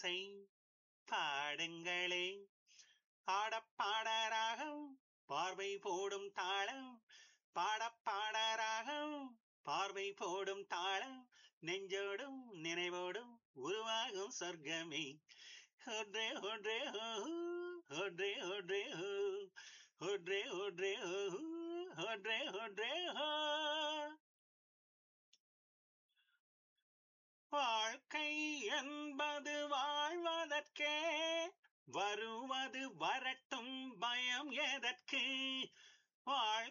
இசை பாடுங்களே ஆடப்பாடராகம் பார்வை போடும் தாளம் பாடப்பாடராகம் பார்வை போடும் தாளம் நெஞ்சோடும் நினைவோடும் உருவாகும் சொர்க்கமே ஒன்றே ஒன்றே ஓ ஒன்றே ஒன்றே ஓ ஒன்றே ஒன்றே ஓ ஒன்றே ஒன்றே ஓ வாழ்க்கை என்பது வாழ்வதற்கே வருவது வரட்டும் பயம் எதற்கு வாழ்